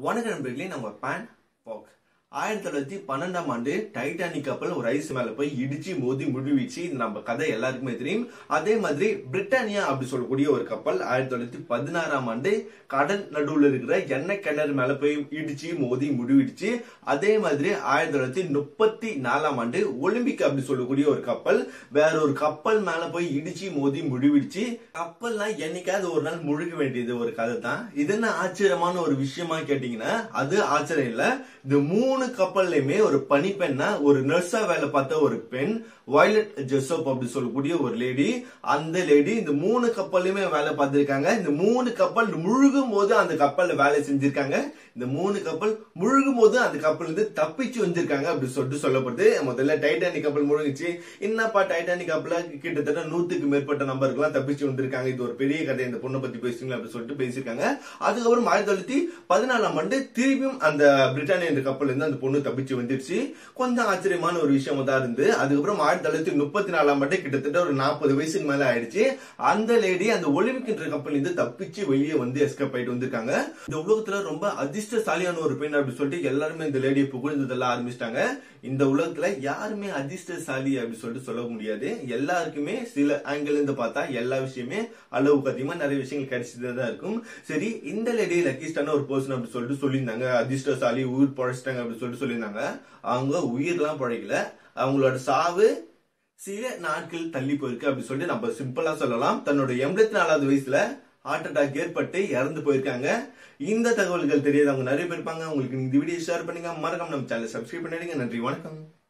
வணக்க நண்பர்களே நம்ம பேன் பாக் ஆயிரத்தி தொள்ளாயிரத்தி பன்னெண்டாம் ஆண்டு டைட்டானிக் கப்பல் ஒரு ஐஸ் மேல போய் இடிச்சு மோதி முழுவிச்சு இது நம்ம கதை எல்லாருக்குமே தெரியும் அதே மாதிரி பிரிட்டானியா அப்படி சொல்லக்கூடிய ஒரு கப்பல் ஆயிரத்தி தொள்ளாயிரத்தி பதினாறாம் ஆண்டு கடல் நடுவுல இருக்கிற எண்ணெய் கிணறு மேல போய் இடிச்சு மோதி முடிவிடுச்சு அதே மாதிரி ஆயிரத்தி தொள்ளாயிரத்தி முப்பத்தி நாலாம் ஆண்டு ஒலிம்பிக் அப்படி சொல்லக்கூடிய ஒரு கப்பல் வேற ஒரு கப்பல் மேல போய் இடிச்சு மோதி முடிவிடுச்சு கப்பல்லாம் என்னைக்காவது ஒரு நாள் முழுக வேண்டியது ஒரு கதை தான் இது என்ன ஆச்சரியமான ஒரு விஷயமா கேட்டீங்கன்னா அது ஆச்சரியம் இல்ல இந்த மூணு கப்பல்லையுமே ஒரு பனிப்பெண்ணா ஒரு நர்ஸா வேலை பார்த்த ஒரு பெண் வயலட் ஜெசப் அப்படி சொல்லக்கூடிய ஒரு லேடி அந்த லேடி இந்த மூணு கப்பல்லையுமே வேலை பார்த்திருக்காங்க இந்த மூணு கப்பல் முழுகும் போது அந்த கப்பல்ல வேலை செஞ்சிருக்காங்க இந்த மூணு கப்பல் முழுகும் போது அந்த கப்பல் இருந்து தப்பிச்சு வந்திருக்காங்க அப்படி சொல்லிட்டு சொல்லப்படுது முதல்ல டைட்டானிக் கப்பல் முழுங்குச்சு என்னப்பா டைட்டானிக் கப்பல கிட்டத்தட்ட நூத்துக்கு மேற்பட்ட நம்பருக்குலாம் தப்பிச்சு வந்திருக்காங்க இது ஒரு பெரிய கதை இந்த பொண்ணை பத்தி பேசுங்களா அப்படி சொல்லிட்டு பேசியிருக்காங்க அதுக்கப்புறம் ஆயிரத்தி தொள்ளாயிரத்தி பதினாலாம் ஆண்டு திரும்பியும் அந்த பிரிட்டானிய என்ற கப்பல் இருந்து அந்த பொண்ணு தப்பிச்சு வந்துருச்சு கொஞ்சம் ஆச்சரியமான ஒரு விஷயம் தான் இருந்து அதுக்கப்புறம் ஆயிரத்தி தொள்ளாயிரத்தி முப்பத்தி நாலாம் ஆண்டு கிட்டத்தட்ட ஒரு நாற்பது வயசுக்கு மேல ஆயிடுச்சு அந்த லேடி அந்த ஒலிம்பிக் என்ற கப்பல் இருந்து தப்பிச்சு வெளியே வந்து எஸ்கேப் ஆயிட்டு வந்திருக்காங்க இந்த உலகத்துல ரொம்ப அதிர்ஷ்டசாலியான ஒரு பெண் அப்படி சொல்லிட்டு எல்லாருமே இந்த லேடியை புகழ்ந்ததெல்லாம் ஆரம்பிச்சிட்டாங்க இந்த உலகத்துல யாருமே அதிர்ஷ்டசாலி அப்படி சொல்லிட்டு சொல்ல முடியாது எல்லாருக்குமே சில ஆங்கிள் இருந்து பார்த்தா எல்லா விஷயமே அளவுக்கு அதிகமா நிறைய விஷயங்கள் கிடைச்சதா தான் இருக்கும் சரி இந்த லேடி லக்கிஸ்டான ஒரு பர்சன் அப்படி சொல்லிட்டு சொல்லியிருந்தாங்க அதிர்ஷ்டசாலி உயிர் பழைச்சிட்டாங்க அப்படி சொல்லிட்டு சொல்லியிருந்தாங்க அவங்க உயிர்லாம் பழைக்கல அவங்களோட சாவு சில நாட்கள் தள்ளி போயிருக்கு அப்படி சொல்லிட்டு நம்ம சிம்பிளா சொல்லலாம் தன்னோட எண்பத்தி நாலாவது வயசுல ஹார்ட் அட்டாக் ஏற்பட்டு இறந்து போயிருக்காங்க இந்த தகவல்கள் தெரியாதவங்க நிறைய பேர் இருப்பாங்க உங்களுக்கு இந்த வீடியோ ஷேர் பண்ணுங்க மறக்காம நம்ம சேனல் சப்ஸ்கிரைப் பண்ணிடுங்க நன்றி வணக்கம்